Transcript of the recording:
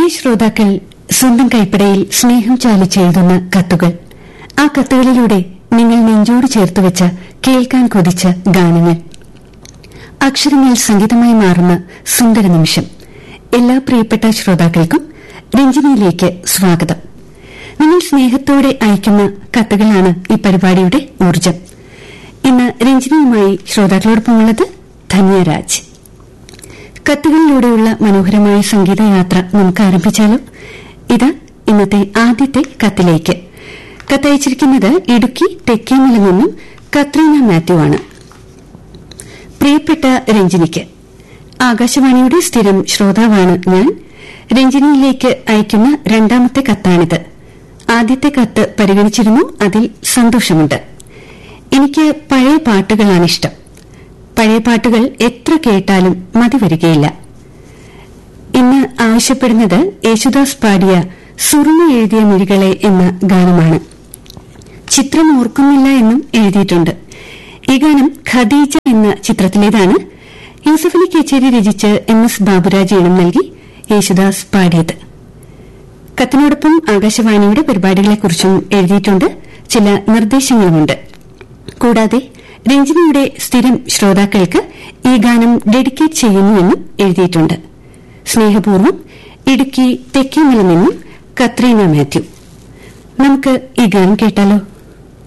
പ്രിയ ശ്രോതാക്കൾ സ്വന്തം കൈപ്പടയിൽ സ്നേഹം ചാലിച്ചെഴുതുന്ന കത്തുകൾ ആ കത്തുകളിലൂടെ നിങ്ങൾ നെഞ്ചോട് ചേർത്ത് വെച്ച കേൾക്കാൻ കൊതിച്ച ഗാനങ്ങൾ അക്ഷരങ്ങൾ സംഗീതമായി മാറുന്ന സുന്ദര നിമിഷം എല്ലാ പ്രിയപ്പെട്ട ശ്രോതാക്കൾക്കും രഞ്ജിനിയിലേക്ക് സ്വാഗതം നിങ്ങൾ സ്നേഹത്തോടെ അയക്കുന്ന കത്തുകളാണ് ഈ പരിപാടിയുടെ ഊർജം ഇന്ന് രഞ്ജിനിയുമായി ശ്രോതാക്കളോടൊപ്പമുള്ളത് ധന്യരാജ് കത്തുകളിലൂടെയുള്ള മനോഹരമായ സംഗീതയാത്ര നമുക്ക് ആരംഭിച്ചാലോ ഇത് ഇന്നത്തെ ആദ്യത്തെ കത്തിലേക്ക് കത്തയച്ചിരിക്കുന്നത് ഇടുക്കി തെക്കേമല നിന്നും കത്രീന മാത്യു ആണ് പ്രിയപ്പെട്ട രഞ്ജിനിക്ക് ആകാശവാണിയുടെ സ്ഥിരം ശ്രോതാവാണ് ഞാൻ രഞ്ജിനിയിലേക്ക് അയക്കുന്ന രണ്ടാമത്തെ കത്താണിത് ആദ്യത്തെ കത്ത് പരിഗണിച്ചിരുന്നു അതിൽ സന്തോഷമുണ്ട് എനിക്ക് പഴയ പാട്ടുകളാണിഷ്ടം പഴയ പാട്ടുകൾ എത്ര കേട്ടാലും മതി വരികയില്ല ഇന്ന് ആവശ്യപ്പെടുന്നത് യേശുദാസ് പാടിയ സുറുമ എഴുതിയ മിഴികളെ എന്ന ഗാനമാണ് ചിത്രം ഓർക്കുന്നില്ല എന്നും എഴുതിയിട്ടുണ്ട് ഈ ഗാനം ഖദീജ എന്ന ചിത്രത്തിലേതാണ് യൂസഫലി കേച്ചേരി രചിച്ച് എം എസ് ബാബുരാജ് ഈണം നൽകി യേശുദാസ് പാടിയത് കത്തിനോടൊപ്പം ആകാശവാണിയുടെ പരിപാടികളെക്കുറിച്ചും എഴുതിയിട്ടുണ്ട് ചില നിർദ്ദേശങ്ങളുമുണ്ട് കൂടാതെ രഞ്ജിനിയുടെ സ്ഥിരം ശ്രോതാക്കൾക്ക് ഈ ഗാനം ഡെഡിക്കേറ്റ് ചെയ്യുന്നുവെന്നും എഴുതിയിട്ടുണ്ട് സ്നേഹപൂർവ്വം ഇടുക്കി തെക്കേമല നിന്നും കത്രീന മാത്യു നമുക്ക് ഈ ഗാനം കേട്ടാലോ